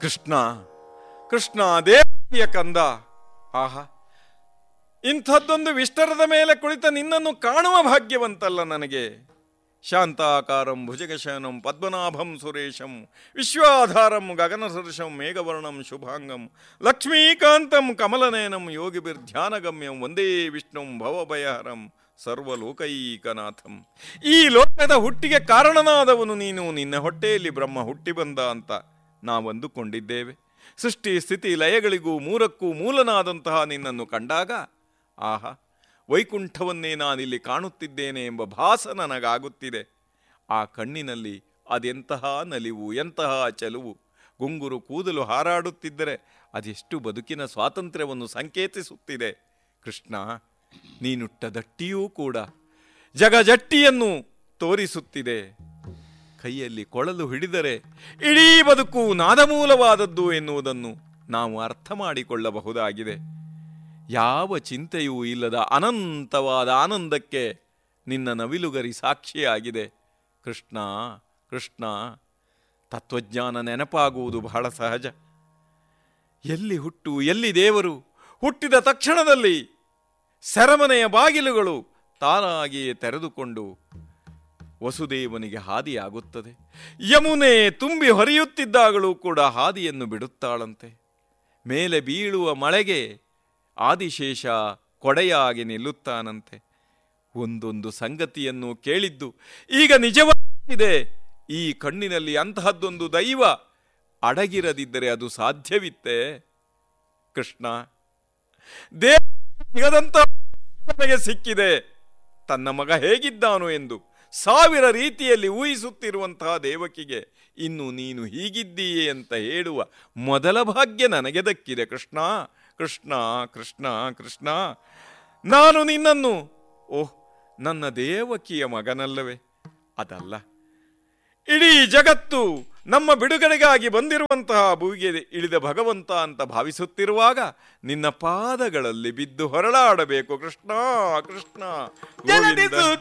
ಕೃಷ್ಣ ಕೃಷ್ಣ ದೇವಿಯ ಕಂದ ಆಹಾ ಇಂಥದ್ದೊಂದು ವಿಸ್ತರದ ಮೇಲೆ ಕುಳಿತ ನಿನ್ನನ್ನು ಕಾಣುವ ಭಾಗ್ಯವಂತಲ್ಲ ನನಗೆ ಶಾಂತಾಕಾರಂ ಭುಜಗಶಯನಂ ಪದ್ಮನಾಭಂ ಸುರೇಶಂ ವಿಶ್ವಾಧಾರಂ ಗಗನಸದೃಶಂ ಮೇಘವರ್ಣಂ ಶುಭಾಂಗಂ ಲಕ್ಷ್ಮೀಕಾಂತಂ ಕಮಲನೇನಂ ಯೋಗಿಭಿರ್ಧ್ಯಾನಗಮ್ಯಂ ಒಂದೇ ವಿಷ್ಣುಂ ಭವಭಯಹರಂ ಸರ್ವಲೋಕೈಕನಾಥಂ ಈ ಲೋಕದ ಹುಟ್ಟಿಗೆ ಕಾರಣನಾದವನು ನೀನು ನಿನ್ನ ಹೊಟ್ಟೆಯಲ್ಲಿ ಬ್ರಹ್ಮ ಹುಟ್ಟಿ ಬಂದ ಅಂತ ನಾವಂದುಕೊಂಡಿದ್ದೇವೆ ಸೃಷ್ಟಿ ಸ್ಥಿತಿ ಲಯಗಳಿಗೂ ಮೂರಕ್ಕೂ ಮೂಲನಾದಂತಹ ನಿನ್ನನ್ನು ಕಂಡಾಗ ಆಹಾ ವೈಕುಂಠವನ್ನೇ ನಾನಿಲ್ಲಿ ಕಾಣುತ್ತಿದ್ದೇನೆ ಎಂಬ ಭಾಸ ನನಗಾಗುತ್ತಿದೆ ಆ ಕಣ್ಣಿನಲ್ಲಿ ಅದೆಂತಹ ನಲಿವು ಎಂತಹ ಚೆಲುವು ಗುಂಗುರು ಕೂದಲು ಹಾರಾಡುತ್ತಿದ್ದರೆ ಅದೆಷ್ಟು ಬದುಕಿನ ಸ್ವಾತಂತ್ರ್ಯವನ್ನು ಸಂಕೇತಿಸುತ್ತಿದೆ ಕೃಷ್ಣ ನೀನುಟ್ಟ ದಟ್ಟಿಯೂ ಕೂಡ ಜಗಜಟ್ಟಿಯನ್ನು ತೋರಿಸುತ್ತಿದೆ ಕೈಯಲ್ಲಿ ಕೊಳಲು ಹಿಡಿದರೆ ಇಡೀ ಬದುಕು ನಾದಮೂಲವಾದದ್ದು ಎನ್ನುವುದನ್ನು ನಾವು ಅರ್ಥ ಮಾಡಿಕೊಳ್ಳಬಹುದಾಗಿದೆ ಯಾವ ಚಿಂತೆಯೂ ಇಲ್ಲದ ಅನಂತವಾದ ಆನಂದಕ್ಕೆ ನಿನ್ನ ನವಿಲುಗರಿ ಸಾಕ್ಷಿಯಾಗಿದೆ ಕೃಷ್ಣ ಕೃಷ್ಣ ತತ್ವಜ್ಞಾನ ನೆನಪಾಗುವುದು ಬಹಳ ಸಹಜ ಎಲ್ಲಿ ಹುಟ್ಟು ಎಲ್ಲಿ ದೇವರು ಹುಟ್ಟಿದ ತಕ್ಷಣದಲ್ಲಿ ಸೆರಮನೆಯ ಬಾಗಿಲುಗಳು ತಾನಾಗಿಯೇ ತೆರೆದುಕೊಂಡು ವಸುದೇವನಿಗೆ ಹಾದಿಯಾಗುತ್ತದೆ ಯಮುನೆ ತುಂಬಿ ಹರಿಯುತ್ತಿದ್ದಾಗಲೂ ಕೂಡ ಹಾದಿಯನ್ನು ಬಿಡುತ್ತಾಳಂತೆ ಮೇಲೆ ಬೀಳುವ ಮಳೆಗೆ ಆದಿಶೇಷ ಕೊಡೆಯಾಗಿ ನಿಲ್ಲುತ್ತಾನಂತೆ ಒಂದೊಂದು ಸಂಗತಿಯನ್ನು ಕೇಳಿದ್ದು ಈಗ ನಿಜವಾಗಿದೆ ಈ ಕಣ್ಣಿನಲ್ಲಿ ಅಂತಹದ್ದೊಂದು ದೈವ ಅಡಗಿರದಿದ್ದರೆ ಅದು ಸಾಧ್ಯವಿತ್ತೆ ಕೃಷ್ಣ ದೇವ ಸಿಗದಂತ ನನಗೆ ಸಿಕ್ಕಿದೆ ತನ್ನ ಮಗ ಹೇಗಿದ್ದಾನು ಎಂದು ಸಾವಿರ ರೀತಿಯಲ್ಲಿ ಊಹಿಸುತ್ತಿರುವಂತಹ ದೇವಕಿಗೆ ಇನ್ನು ನೀನು ಹೀಗಿದ್ದೀಯೆ ಅಂತ ಹೇಳುವ ಮೊದಲ ಭಾಗ್ಯ ನನಗೆ ದಕ್ಕಿದೆ ಕೃಷ್ಣ ಕೃಷ್ಣ ಕೃಷ್ಣ ಕೃಷ್ಣ ನಾನು ನಿನ್ನನ್ನು ಓಹ್ ನನ್ನ ದೇವಕಿಯ ಮಗನಲ್ಲವೇ ಅದಲ್ಲ ಇಡೀ ಜಗತ್ತು ನಮ್ಮ ಬಿಡುಗಡೆಗಾಗಿ ಬಂದಿರುವಂತಹ ಭೂಮಿಗೆ ಇಳಿದ ಭಗವಂತ ಅಂತ ಭಾವಿಸುತ್ತಿರುವಾಗ ನಿನ್ನ ಪಾದಗಳಲ್ಲಿ ಬಿದ್ದು ಹೊರಳಾಡಬೇಕು ಕೃಷ್ಣ ಕೃಷ್ಣ ಗೋವಿಂದ.